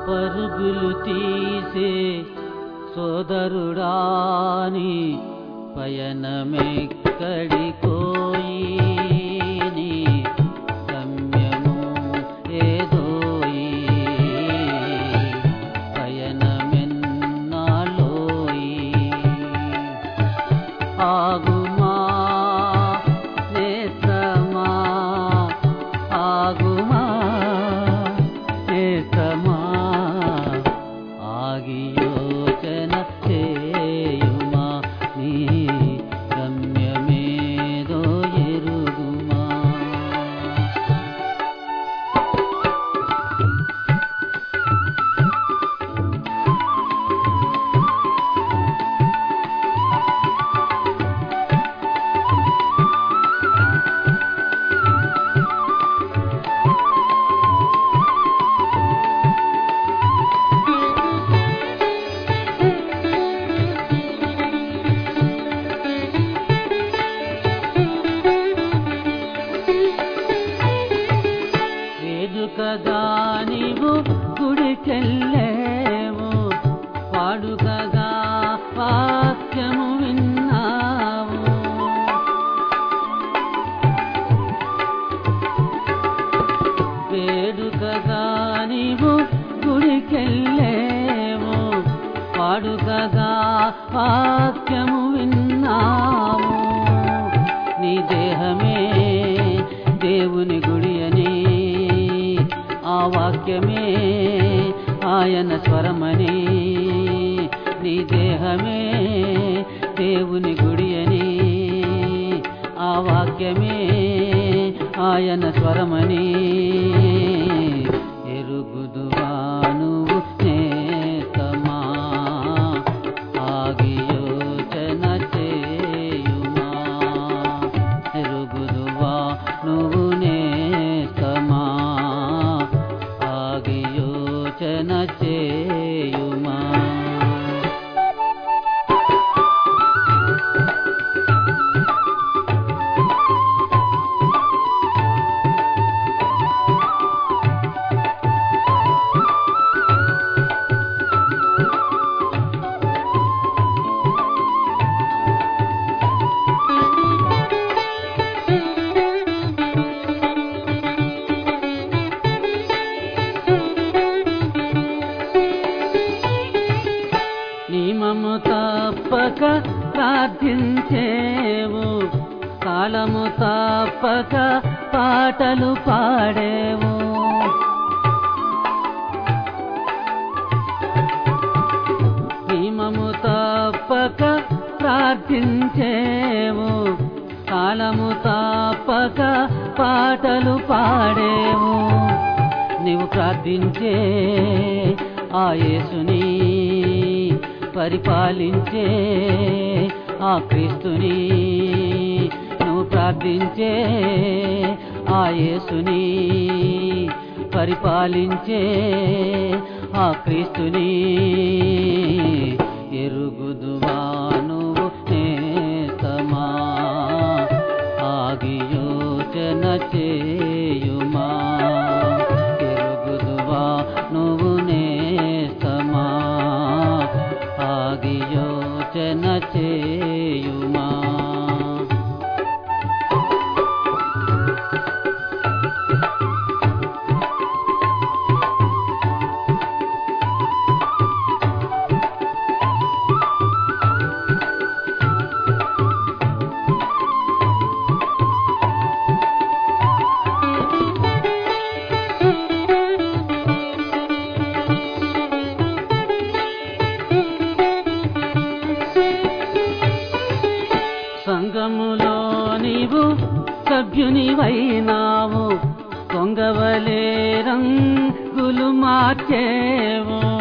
పరుగులు తీసే సోదరుడాని పయనమెక్కడికోయి నీ గమ్యము ఏదోయి పయనమెన్నాలోయి ఆగుమా నేత్రమా ఆగుమా నేత్రమా ఆగి యోచన చేయుమా నీ గమ్యమేదో ఎరుగుమా వేడుకగా నీవు గుడికెళ్ళేవు పాడుకగా వాక్యము విన్నావు వేడుకగా నీవు గుడికెళ్ళేవు పాడుకగా వాక్యము విన్నావు నీ దేహమే దేవుని గుడి అని ఆ వాక్యమే ఆయన స్వరమని నీ దేహమే దేవుని గుడి అని ఆ వాక్యమే ఆయన స్వరమని ఎరుగుదువా నువ్వు నేతమా ఆగి యోచన చేయుమా ఎరుగుదువా నువ్వు నేతమా ఆగి యోచన చేయుమా నియమము తప్పక ప్రార్థించేవు కాలము తప్పక పాటలు పాడేవు నియమము తప్పక ప్రార్థించేవు కాలము తప్పక పాటలు పాడేవు నీవు ప్రార్థించే ఆ యేసుని పరిపాలించే ఆ క్రీస్తుని నువ్వు ప్రార్థించే ఆ యేసుని పరిపాలించే ఆ క్రీస్తుని ఎరుగుదువా నువ్వు నేతమా ఆగి యోచన చేయుమా ఎరుగుదువా నువ్వు నేస్తమా ఆగి యోచన చేయుమా సంగములో నీవు సభ్యునివైనావు కొంగవలే రంగులు మార్చేవు